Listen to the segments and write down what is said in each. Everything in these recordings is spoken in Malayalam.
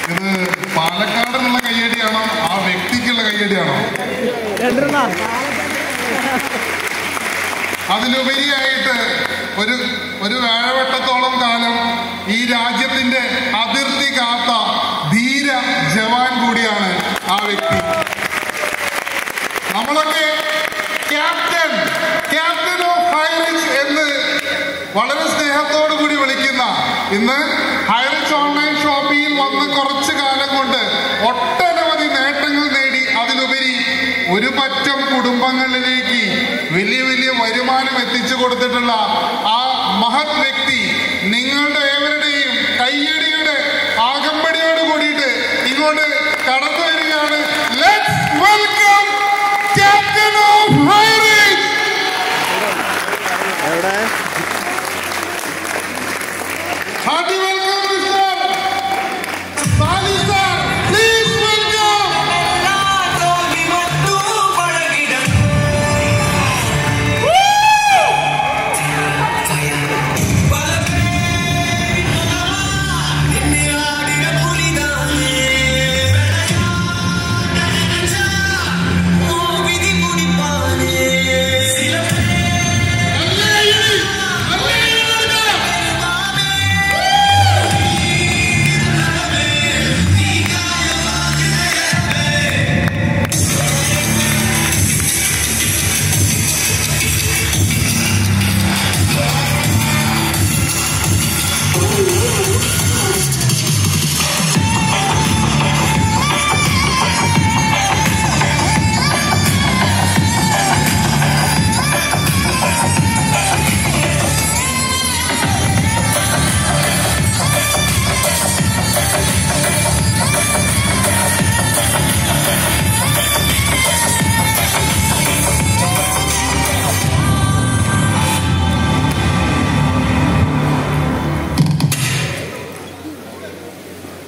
ഇത് പാലക്കാടിനുള്ള കയ്യടിയാണോ ആ വ്യക്തിക്കുള്ള കയ്യടിയാണോ അതിലുപരിയായിട്ട് ഒരു ഒരു വേഴവട്ടത്തോളം കാലം ഈ രാജ്യത്തിന്റെ അതിർത്തി കാത്ത ധീര ജവാൻ കൂടിയാണ് ആ വ്യക്തി നമ്മളൊക്കെ ക്യാപ്റ്റൻ ക്യാപ്റ്റൻ ഓഫ് ഹൈറിച്ച് എന്ന് വളരെ സ്നേഹത്തോടു കൂടി വിളിക്കുന്ന ഇന്ന് ഹൈറിച്ച് ഓൺലൈൻ ഷോപ്പിംഗിൽ വന്ന് കുറച്ചു കാലം കൊണ്ട് ഒട്ടനവധി നേട്ടങ്ങൾ നേടി അതിലുപരി ഒരു പറ്റം കുടുംബങ്ങളിലേക്ക് വലിയ വലിയ വരുമാനം എത്തിച്ചു കൊടുത്തിട്ടുള്ള ആ മഹത് വ്യക്തി നിങ്ങളുടെ ഏവരുടെയും കയ്യടിയുടെ ആകമ്പടിയോട് കൂടിയിട്ട് ഇങ്ങോട്ട് കടന്നു വരികയാണ് let's welcome captain of high range hearty welcome mister Sali sir please welcome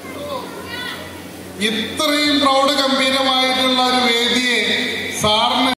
ഇത്രയും പ്രൗഢ ഗംഭീരമായിട്ടുള്ള ഒരു വേദിയെ സാറിന്